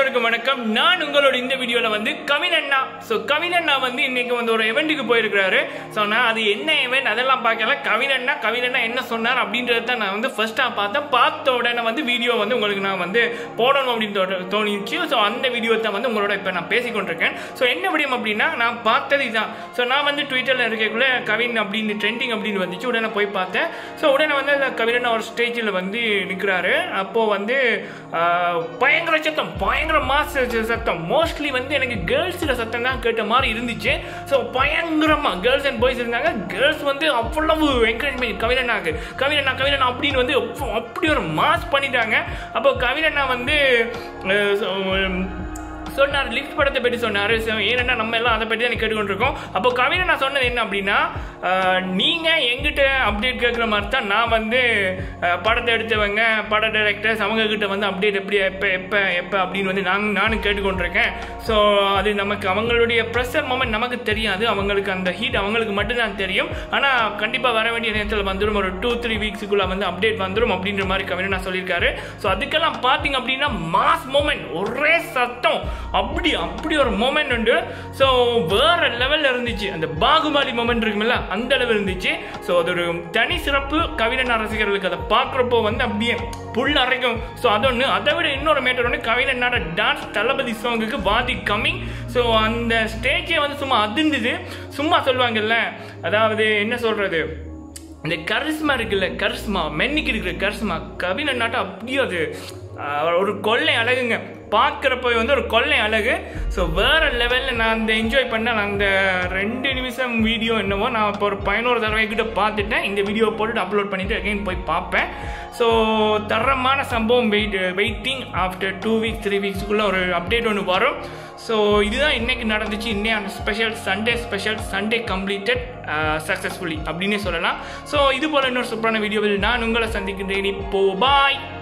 அனைவருக்கும் வணக்கம் நான் உங்களோட இந்த வீடியோல வந்து கவின் அண்ணா ஸோ கவின் அண்ணா வந்து இன்னைக்கு வந்து ஒரு எவெண்ட்டுக்கு போயிருக்கிறாரு ஸோ நான் அது என்ன எவெண்ட் அதெல்லாம் பார்க்கல கவின் அண்ணா கவின் அண்ணா என்ன சொன்னார் அப்படின்றத தான் நான் வந்து ஃபர்ஸ்ட்டாக பார்த்தேன் பார்த்த உடனே வந்து வீடியோ வந்து உங்களுக்கு நான் வந்து போடணும் அப்படின்னு தோ- தோணிச்சு ஸோ அந்த வீடியோ தான் வந்து உங்களோட இப்போ நான் பேசிக்கொண்டிருக்கேன் ஸோ என்ன விடியும் அப்படின்னா நான் பார்த்தது இதான் ஸோ நான் வந்து ட்விட்டரில் இருக்கக்குள்ள கவின் அப்படின்னு ட்ரெண்டிங் அப்படின்னு வந்துச்சு உடனே போய் பார்த்தேன் ஸோ உடனே வந்து அந்த கவின் அண்ணா ஒரு ஸ்டேஜில் வந்து நிற்கிறாரு அப்போது வந்து ஆஹ், பயங்கர சத்தம் பயங்கர மாஸ் சத்தம் மோஸ்ட்லி வந்து எனக்கு கேர்ள்ஸில் சத்தம் தான் கேட்ட மாதிரி இருந்துச்சு ஸோ பயங்கரமாக கேர்ள்ஸ் அண்ட் பாய்ஸ் இருந்தாங்க கேர்ள்ஸ் வந்து அவ்வளவு என்கரேஜ்மெண்ட் கவினண்ணாக்கு கவினண்ணா கவினண்ணா அப்படின்னு வந்து அப்ப- அப்படி ஒரு மாஸ் பண்ணிட்டாங்க அப்போ கவினண்ணா வந்து அஹ், so, உம், சொன்னார் லிஃப்ட் படத்தை பற்றி சொன்னார் ஏன்னா நம்ம எல்லாம் அதை பற்றி தான் கேட்டுக்கொண்டிருக்கோம் அப்போ கவிதை நான் சொன்னது என்ன அப்படின்னா அஹ், நீங்க எங்கிட்ட அப்டேட் கேட்குற மாதிரி தான் நான் வந்து அஹ், படத்தை எடுத்தவங்க பட டைரக்டர்ஸ் அவங்க கிட்ட வந்து அப்டேட் எப்படி எப்போ எப்போ எப்போ அப்படின்னு வந்து நான் நானும் கேட்டுக்கொண்டிருக்கேன் ஸோ அது நமக்கு அவங்களுடைய ப்ரெஷர் மூமெண்ட் நமக்கு தெரியாது அவங்களுக்கு அந்த ஹீட் அவங்களுக்கு மட்டும்தான் தெரியும் ஆனால் கண்டிப்பாக வர வேண்டிய நேரத்தில் வந்துடும் ஒரு டூ த்ரீ வீக்ஸுக்குள்ளே வந்து அப்டேட் வந்துடும் அப்படின்ற மாதிரி கவிதை நான் சொல்லியிருக்காரு ஸோ அதுக்கெல்லாம் பார்த்தீங்க அப்படின்னா மாஸ் மூமெண்ட் ஒரே சத்தம் அப்படி அப்படி ஒரு மூமெண்ட் உண்டு ஸோ வேற லெவலில் இருந்துச்சு அந்த பாகுபாலி மூமெண்ட் இருக்குமில்ல அந்த அளவு இருந்துச்சு ஸோ அது ஒரு தனி சிறப்பு கவிஞன் ரசிகர்களுக்கு அதை பார்க்குறப்போ வந்து அப்படியே புல் அரைக்கும் ஸோ அது ஒன்று அதை விட இன்னொரு மேட்டர் ஒன்று கவிஞனோட டான்ஸ் தளபதி சாங்குக்கு வாதி கம்மிங் ஸோ அந்த ஸ்டேஜே வந்து சும்மா அதிர்ந்துது சும்மா சொல்லுவாங்கல்ல அதாவது என்ன சொல்றது இந்த கரிஸ்மா இருக்குல்ல கரிஸ்மா மென்னிக்கு இருக்கிற கரிஸ்மா கவின் நாட்டம் அப்படியே அது ஆஹ், ஒரு கொள்ளை அழகுங்க பார்க்குறப்ப வந்து ஒரு கொள்ளை அழகு ஸோ வேற லெவலில் நான் அந்த என்ஜாய் பண்ண நான் அந்த ரெண்டு நிமிஷம் வீடியோ என்னவோ நான் இப்போ ஒரு பதினோரு தடவை கிட்ட பார்த்துட்டேன் இந்த வீடியோ போட்டுட்டு அப்லோட் பண்ணிட்டு அகைன் போய் பார்ப்பேன் ஸோ தரமான சம்பவம் wait waiting after two weeks three வீக்ஸ்க்குள்ளே ஒரு அப்டேட் ஒன்று வரும் ஸோ இதுதான் இன்னைக்கு நடந்துச்சு இன்னைக்கு special Sunday special Sunday completed successfully அப்படின்னே சொல்லலாம் ஸோ இது போல் இன்னொரு சூப்பரான வீடியோவில் நான் உங்களை சந்திக்கின்றேன் இப்போ பாய்